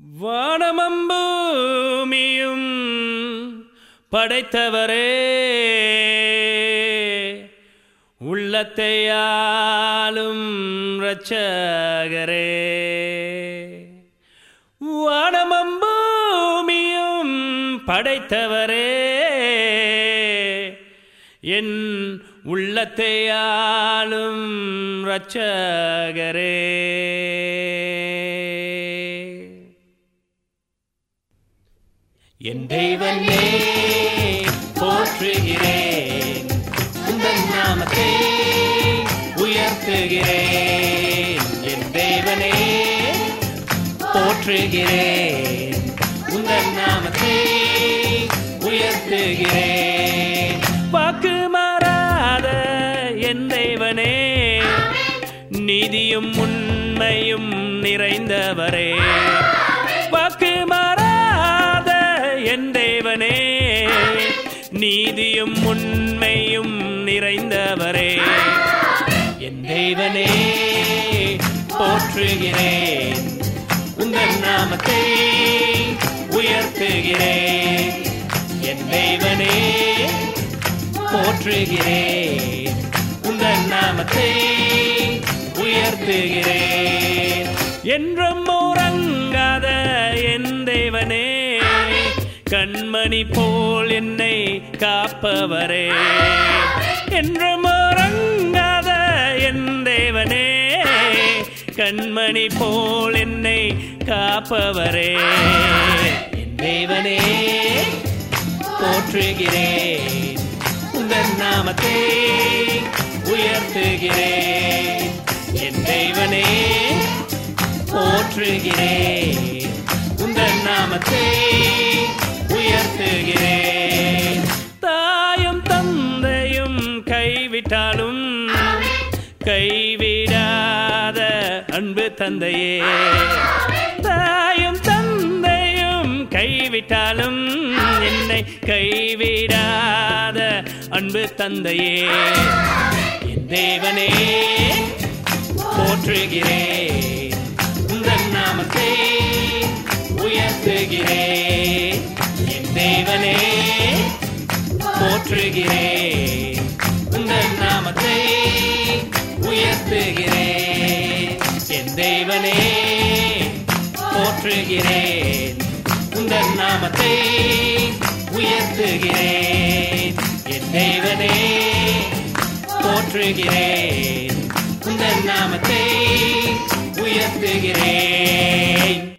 வானமம்பூமியும் படைத்தவரே உள்ளத்தை ஆளும் இரட்சகரே வானமம்பூமியும் படைத்தவரே என் உள்ளத்தை ஆளும் இரட்சகரே என் தெய்வனே போற்றுகிறேன் உந்தன் நாமத்தை உயர்த்துகிறேன் என் தேவனே போற்றுகிறேன் உந்தன் நாமத்தை உயர்த்துகிறேன் வாக்கு மாறாத என் தேவனே நீதியும் உண்மையும் நிறைந்தவரே வாக்கு மாறாத என் தேவனே நீதியும் உண்மையும் நிறைந்தவரே என் தேவனே போற்றுகிறேன் உங்கள் நாமத்தை உயர்த்துகிறேன் என் தேவனே போற்றுகிறேன் உங்கள் நாமத்தை உயர்த்துகிறேன் என்றும் உறங்காத என் தேவனே கண்மணி போல் என்னை காப்பவரே என்றும் உறங்காத என் தேவனே கண்மணி போல் என்னை காப்பவரே என் தேவனே போற்றுகிறேன் உங்கள் நாமத்தை உயர்த்துகிறேன் என் தெய்வனே போற்றுகிறேன் உங்கள் நாமத்தை உயர்த்துகிறேன் தாயும் தந்தையும் கைவிட்டாலும் கைவிடாத அன்பு தந்தையே தாயும் தந்தையும் கைவிட்டாலும் என்னை கைவிடாத அன்பு தந்தையே என் தேவனே போற்றுகிறேன் உங்கள் நாமத்தை உயர்த்துகிறேன் என் தேவனே போற்றுகிறேன் உங்கள் நாமத்தை உயர்த்துகிறேன் என் தேவனே போற்றுகிறேன் உங்கள் நாமத்தை உயர்த்துகிறேன் என் தேவனே போற்றுகிறேன் உங்கள் நாமத்தை உயர்த்துகிறேன்